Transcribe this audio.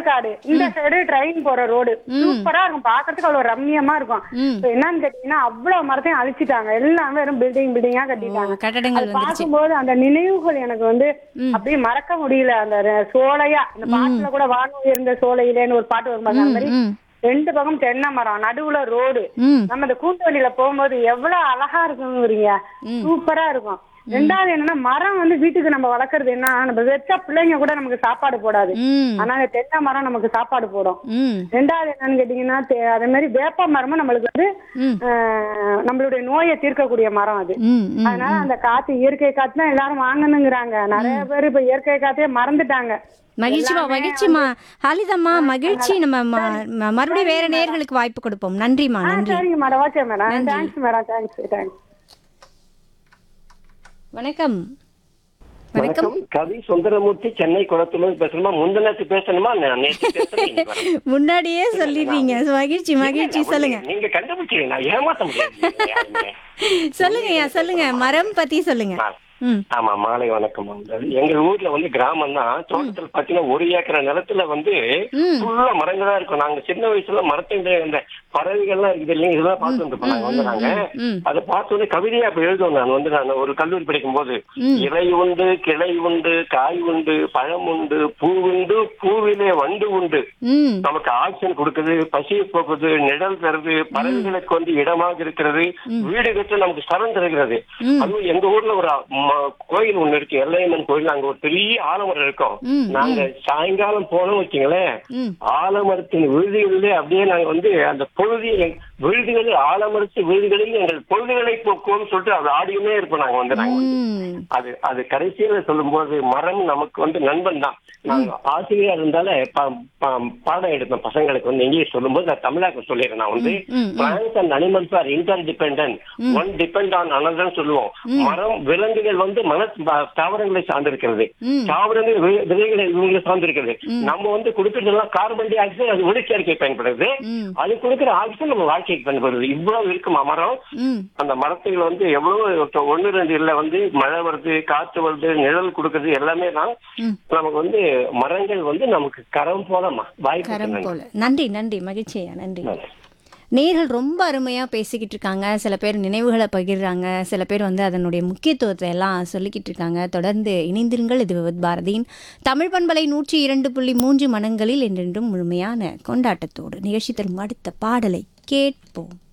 வயல் காடு இந்த சைடு ட்ரெயின் போற ரோடு சூப்பரா இருக்கும் பாக்குறதுக்கு அவ்வளவு ரம்மியமா இருக்கும் ம். இப்ப என்னன்னு கேட்டீங்கன்னா அவ்வளவு மரத்தையும் அழிச்சிட்டாங்க எல்லாமே வெறும் பில்டிங் பில்டிங்கா கட்டிட்டாங்க கட்டடங்கள் அது வந்துருச்சு பார்க்கும்போது அந்த நினைவுகள் எனக்கு வந்து அப்படியே மறக்க முடியல அந்த ர- சோலையா அந்த பாட்டுல கூட வானம் உயர்ந்த சோலையிலேன்னு ஒரு பாட்டு வரும் பாருங்க, அந்த மாதிரி ம் ரெண்டு பக்கம் தென்னை மரம் நடுவுல ரோடு ம் நம்ம இந்த கூட்டு வண்டியில போகும்போது எவ்வளவு அழகா இருக்குங்கிறீங்க சூப்பரா இருக்கும் ரெண்டாவது என்னன்னா மரம் வந்து வீட்டுக்கு நம்ம வளர்க்கறது என்ன நம்ம வச்சா பிள்ளைங்க கூட நமக்கு சாப்பாடு போடாது ம் ஆனா இந்த தென்னை மரம் நமக்கு சாப்பாடு போடும் ம் ரெண்டாவது என்னன்னு கேட்டீங்கன்னா தே- அதே மாதிரி வேப்ப மரமும் நம்மளுக்கு வந்து ம். ஆஹ், நம்மளுடைய நோயை தீர்க்கக்கூடிய மரம் அது ம் ம் அதனால அந்த காத்து இயற்கை காத்து தான் எல்லாரும் வாங்கணுங்கிறாங்க நிறைய பேர் இப்ப இயற்கை காத்தையே மறந்துட்டாங்க மகிழ்ச்சிமா மகிழ்ச்சிமா ஹாலிதம்மா மகிழ்ச்சி நம்ம ம- ம- மறுபடியும் வேற நேர்களுக்கு வாய்ப்பு கொடுப்போம் நன்றிமா ஆ, நன்றி சரிங்க madam okay madam thanks madam thanks thanks வணக்கம் வணக்கம் வணக்கம் கவி சுந்தரமூர்த்தி சென்னை குளத்துல பேசணுமா முந்தினத்து பேசணுமா நான் நேத்து பேசுறேன் இன்னைக்கு வரேன். முன்னாடியே சொல்லிடுறீங்க மகிழ்ச்சி மகிழ்ச்சி சொல்லுங்க நீங்க கண்டுபிடிச்சீங்க நான் ஏமாத்த முடியாது யாருமே. சொல்லுங்கய்யா சொல்லுங்க மரம் பத்தி சொல்லுங்க ஆ. ம் ஆமா மாலை வணக்கம் வந்து எங்க ஊர்ல வந்து கிராமம் தான் தோட்டத்துல பாத்தீங்கன்னா ஒரு ஏக்கர் நிலத்துல வந்து ம். ஃபுல்லா மரங்களா இருக்கும் நாங்க சின்ன வயசுல மரத்தின் இந்த பறவைகள்லாம் இருக்குது இல்லைங்க இதெல்லாம் பார்த்து வந்துருப்போம் நாங்க வந்து நாங்க ம். அதை பார்த்து வந்து கவிதையா அப்ப எழுதுவோம் நான் வந்து நான் ஒரு கல்லூரி படிக்கும் போது ம். இலை உண்டு கிளை உண்டு காய் உண்டு பழம் உண்டு பூ உண்டு பூவிலே வண்டு உண்டு ம் நமக்கு ஆக்சிஜன் கொடுக்குது பசியை போக்குது நிழல் தருது பறவைகளுக்கு வந்து இடமாக இருக்கிறது வீடு கட்டு நமக்கு சரம் தருகிறது ம். அதுவும் எங்க ஊர்ல ஒரு ம- கோயில் ஒண்ணு இருக்கு எல்லையம்மன் கோயில் அங்க ஒரு பெரிய ஆலமரம் இருக்கும் ம், நாங்க சாயங்காலம் போனோம் வச்சுங்களேன் ம் ஆலமரத்தின் விழுதுகளிலே அப்படியே நாங்க வந்து அந்த பொழுது விழுதுகளில் ஆலமரத்து விழுதுகளில் எங்கள் பொழுதுகளை போக்குவோம்னு சொல்லிட்டு அது ஆடியுமே இருப்போம் நாங்க வந்து நாங்க வந்து. ம் அது அது கடைசியில சொல்லும்போது மரம் நமக்கு வந்து நண்பன் தான் நாங்க ஆசிரியர் இருந்தால ப- ப- பாடம் எடுப்பேன் பசங்களுக்கு வந்து இங்கிலீஷ் சொல்லும்போது நான் தமிழாக்க சொல்லிடுறேன் நான் வந்து ம், ம். Plants and animals are interdependent one depend on another சொல்லுவோம் மரம் விலங்குகள் வந்து மன ப- தாவரங்களை சார்ந்திருக்கிறது ம். தாவரங்கள் வி- விதைகளை இவங்களை சார்ந்திருக்கிறது நம்ம வந்து கொடுக்கறதெல்லாம் கார்பன் டை ஆக்சைடு அது ஒளிச்சேர்க்கை பயன்படுது ம். அது கொடுக்கிற ஆக்சிஜன் நம்ம வாழ்க்கைக்கு பயன்படுது இவ்வளவு இருக்குமா மரம் ம் அந்த மரத்துகள் வந்து எவ்வளவு ஒண்ணு ரெண்டு இல்ல வந்து மழை வருது காற்று வருது நிழல் கொடுக்கறது எல்லாமே தான் ம். நமக்கு வந்து மரங்கள் வந்து நமக்கு கரம் போலமா வாய்ப்பு கரம் நன்றி. போல நன்றி நன்றி மகிழ்ச்சியா நன்றி நன்றி. நேர்கள் ரொம்ப அருமையாக பேசிக்கிட்டு இருக்காங்க சில பேர் நினைவுகளை பகிர்றாங்க சில பேர் வந்து அதனுடைய முக்கியத்துவத்தை எல்லாம் சொல்லிக்கிட்டு இருக்காங்க தொடர்ந்து இணைந்திருங்கள் இது விவத் பாரதியின் தமிழ் பண்பலை நூற்றி இரண்டு புள்ளி மூன்று மனங்களில் என்றென்றும் முழுமையான கொண்டாட்டத்தோடு நிகழ்ச்சி தரும் அடுத்த பாடலை கேட்போம்